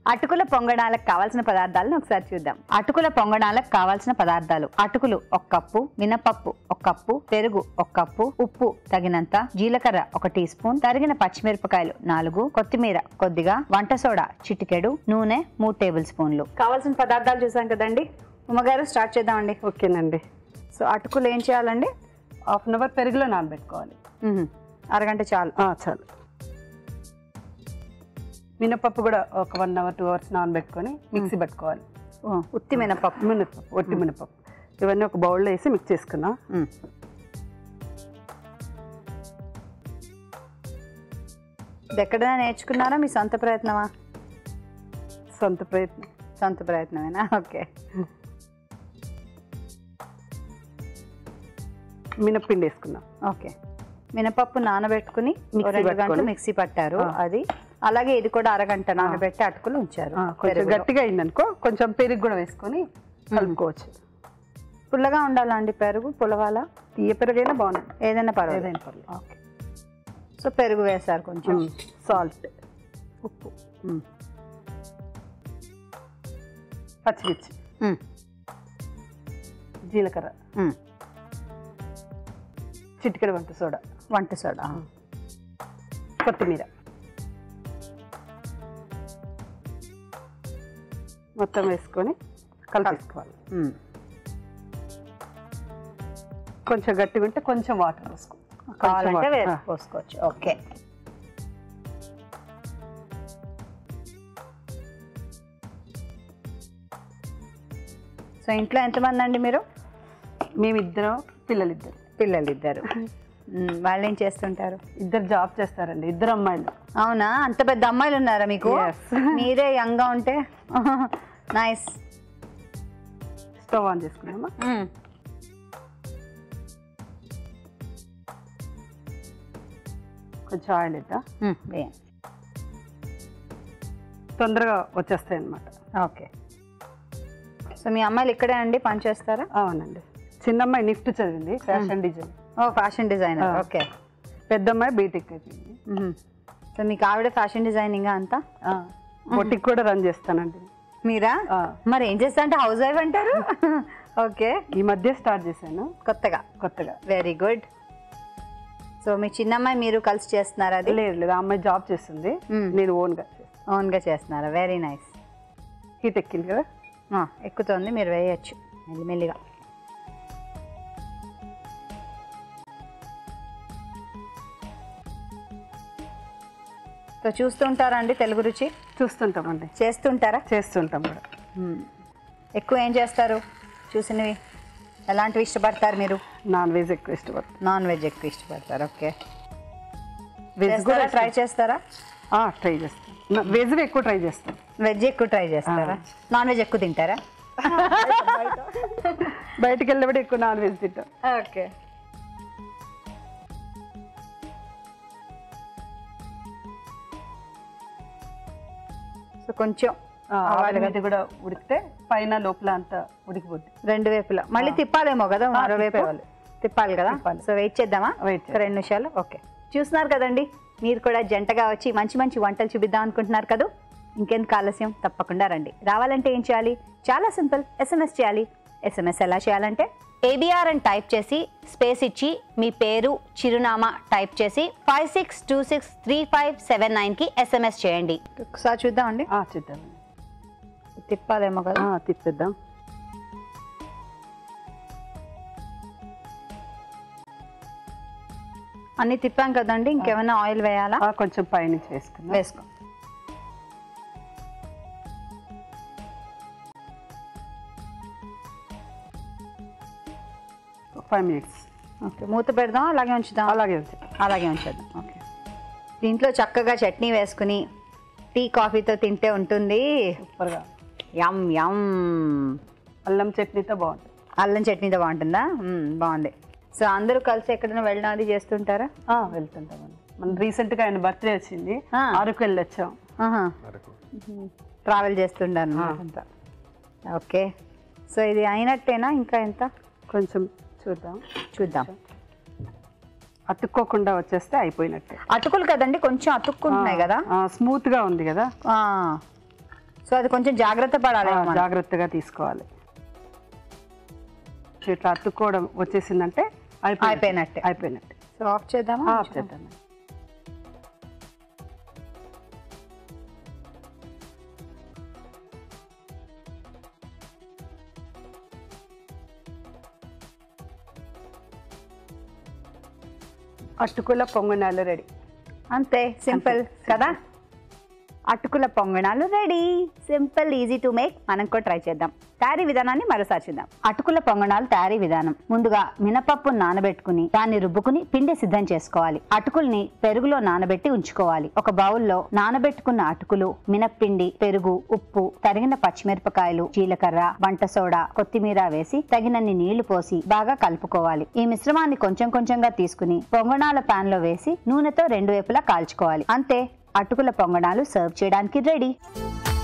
అటుకుల పొంగడాలకు కావాల్సిన పదార్థాలను ఒకసారి చూద్దాం అటుకుల పొంగడాలకు కావాల్సిన పదార్థాలు అటుకులు ఒక కప్పు మినపప్పు ఒక కప్పు పెరుగు ఒక కప్పు ఉప్పు తగినంత జీలకర్ర ఒక టీ స్పూన్ తరిగిన పచ్చిమిరపకాయలు నాలుగు కొత్తిమీర కొద్దిగా వంట సోడా చిటికెడు నూనె మూడు టేబుల్ స్పూన్లు కావాల్సిన పదార్థాలు చూసాం కదండి ఉమ్మగారు స్టార్ట్ చేద్దామండి ఓకేనండి సో అటుకులు ఏం చేయాలండి హాఫ్ అన్ అవర్ పెరుగులో నానబెట్టుకోవాలి మ్మ్. అరగంట చాలు ఆ, చాలు మినపప్పు కూడా ఒక వన్ అవర్ టూ అవర్స్ నానబెట్టుకొని మిక్సీ పెట్టుకోవాలి ఓ, ఉత్తి మినపప్పు మినపప్పు ఒట్టి మినపప్పు ఇవన్నీ ఒక బౌల్లో వేసి మిక్స్ చేసుకున్నా మ్మ్. ఇది ఎక్కడైనా నేర్చుకున్నారా మీ సొంత ప్రయత్నమా సొంత ప్రయత్నం సొంత ప్రయత్నమేనా ఓకే మినప్పిండి వేసుకున్నాం ఓకే మినపప్పు నానబెట్టుకుని ఓ మిక్సీ రెండు గంటలు పట్టుకొని. మిక్సీ పట్టారు ఆ. అది అలాగే ఇది కూడా అరగంట నానబెట్టి అటుకులు ఉంచారు ఆ, కొంచెం పెరుగులో. గట్టిగా అయిందనుకో కొంచెం పెరుగు కూడా వేసుకొని కలుపుకోవచ్చు పుల్లగా ఉండాలా అండి పెరుగు పులవాలా తీయ పెరుగైనా బాగుంటుంది ఏదైనా పర్వాలేదు ఏదైనా పర్లేదు ఓకే సో పెరుగు వేశారు కొంచెం సాల్ట్ ఉప్పు పచ్చిమిర్చి మ్మ్. జీలకర్ర మ్మ్. చిటికెడు వంట సోడా వంట సోడా కొత్తిమీర మొత్తం వేసుకొని కలిపేసుకోవాలి మ్మ్. కొంచెం గట్టిగా ఉంటే కొంచెం వాటర్ వేసుకో కొంచెం కావాలంటే water. వేసి ఆ. పోసుకోవచ్చు ఓకే సో ఇంట్లో ఎంతమంది అండి మీరు మేమిద్దరం పిల్లలిద్దరు పిల్లలు ఇద్దరు మ్మ్. వాళ్ళు ఏం చేస్తుంటారు ఇద్దరు జాబ్ చేస్తారండి ఇద్దరు అమ్మాయిలు అవునా అంత పెద్ద అమ్మాయిలు ఉన్నారా మీకు Yes. మీరే యంగ్ గా ఉంటే నైస్ స్టవ్ ఆన్ చేసుకున్నామా కొంచెం ఆయిల్ ఇద్దాం తొందరగా వచ్చేస్తాయి అన్నమాట ఓకే సో మీ అమ్మాయిలు ఇక్కడే అండి పని చేస్తారా అవునండి చిన్న అమ్మాయి నిఫ్ట్ చదివింది ఫ్యాషన్ డిజైన్ ఓ ఫ్యాషన్ డిజైనర్ ఆ. ఓకే పెద్ద అమ్మాయి బీటెక్ అయిపోయింది సో మీకు ఆవిడ ఫ్యాషన్ డిజైనింగ్ అంతా బొటిక్ కూడా రన్ చేస్తానండి మీరా ఆ. మరి ఏం చేస్తా అంటే హౌస్ వైఫ్ అంటారు ఓకే ఈ మధ్య స్టార్ట్ చేశాను కొత్తగా కొత్తగా వెరీ గుడ్ సో మీ చిన్నమ్మాయి మీరు కలిసి చేస్తున్నారా అది లేదు లేదు ఆ అమ్మాయి జాబ్ చేస్తుంది మ్మ్. నేను ఓన్గా చేస్తాను ఓన్గా చేస్తున్నారా వెరీ నైస్ హీట్ ఎక్కింది కదా ఎక్కుతుంది మీరు వేయచ్చు మెల్లిమెల్లిగా సో చూస్తుంటారా అండి తెలుగు రుచి చూస్తుంటామండి చేస్తుంటారా చేస్తుంటాం కూడా ఎక్కువ ఏం చేస్తారు చూసినవి ఎలాంటివి ఇష్టపడతారు మీరు నాన్ వెజ్ ఎక్కువ ఇష్టపడతాను నాన్ వెజ్ ఎక్కువ ఇష్టపడతారు ఓకే వెజ్ కూడా ట్రై చేస్తారా ట్రై చేస్తాను వెజ్ ఎక్కువ ట్రై చేస్తాను వెజ్ ఎక్కువ ట్రై చేస్తారా నాన్ వెజ్ ఎక్కువ తింటారా బయటికి వెళ్ళినప్పుడు ఎక్కువ నాన్ వెజ్ తింటాం ఓకే సో కొంచెం ఆవిడ మీద కూడా ఉడికితే పైన లోపల అంతా ఉడికిపోద్ది రెండు వైపులా మళ్ళీ తిప్పాలేమో కదా మరో వైపు తిప్పేయాలి. తిప్పాలి కదా తిప్పాలి. సో వెయిట్ చేద్దామా Wait ఒక రెండు నిమిషాలు ఓకే చూస్తున్నారు కదండి మీరు కూడా జంటగా వచ్చి మంచి మంచి వంటలు చూపిద్దాం అనుకుంటున్నారు కదా ఇంకెందుకు ఆలస్యం తప్పకుండా రండి రావాలంటే ఏం చేయాలి చాలా సింపుల్ ఎస్ఎంఎస్ చేయాలి ఎస్ఎంఎస్ ఎలా చేయాలంటే ఏబిఆర్ అని టైప్ చేసి స్పేస్ ఇచ్చి మీ పేరు చిరునామా టైప్ చేసి five six two six three five seven నైన్కి ఎస్ఎంఎస్ చేయండి ఒకసారి చూద్దామండి ఆ, చూద్దామండి తిప్పాలేమో కదా ఆ, తిప్పేద్దాం అన్ని తిప్పాం కదండి ఇంకేమైనా ఆయిల్ వేయాలా ఆ, కొంచెం పైనుంచి వేసుకుందాం వేసుకో ఫైవ్ మినిట్స్ ఓకే మూత పెడదాం అలాగే ఉంచుదాం అలాగే ఉంది అలాగే ఉంచేద్దాం ఓకే దీంట్లో చక్కగా చట్నీ వేసుకుని టీ కాఫీతో తింటే ఉంటుంది సూపర్గా యమ్ యమ్ అల్లం చట్నీతో బాగుంటుంది అల్లం చట్నీతో బాగుంటుందా మ్మ్, బాగుంది సో అందరూ కలిసి ఎక్కడైనా వెళ్ళడం అది చేస్తుంటారా ఆ, వెళ్తుంటామండి మన రీసెంట్గా ఆయన బర్త్డే వచ్చింది ఆ. అరకు వెళ్ళొచ్చాం ఆహా. ట్రావెల్ చేస్తుంటాను అంతా ఓకే సో ఇది అయినట్టేనా ఇంకా ఎంత కొంచెం చూద్దాం చూద్దాం అతుక్కోకుండా వచ్చేస్తే అయిపోయినట్టే అతుకులు కదండి కొంచెం అతుక్కుంటున్నాయి కదా స్మూత్ గా ఉంది కదా ఆ. సో అది కొంచెం జాగ్రత్త పడాలి ఆ, జాగ్రత్తగా తీసుకోవాలి సో ఇట్లా అతుక్కోవడం వచ్చేసిందంటే అయిపోయినట్టే. అయిపోయినట్టే. అయిపోయినట్టే సో ఆఫ్ చేద్దామా ఆఫ్ చేద్దాం అటుకుల పొంగనాలు రెడీ అంతే సింపుల్ కదా అటుకుల పొంగణాలు ready simple easy to make మనం కూడా ట్రై చేద్దాం తయారీ విధానాన్ని మరోసారి చూద్దాం అటుకుల పొంగణాలు తయారీ విధానం ముందుగా మినపప్పు నానబెట్టుకుని దాన్ని రుబ్బుకుని పిండి సిద్ధం చేసుకోవాలి అటుకుల్ని పెరుగులో నానబెట్టి ఉంచుకోవాలి ఒక బౌల్లో నానబెట్టుకున్న అటుకులు మినప్పిండి పెరుగు ఉప్పు తరిగిన పచ్చిమిరపకాయలు జీలకర్ర వంట సోడా కొత్తిమీర వేసి తగినన్ని నీళ్లు పోసి బాగా కలుపుకోవాలి ఈ మిశ్రమాన్ని కొంచెం కొంచెంగా తీసుకుని పొంగణాల పాన్ లో వేసి నూనెతో రెండు వైపులా కాల్చుకోవాలి అంతే అటుకుల పొంగణాలు సర్వ్ చేయడానికి రెడీ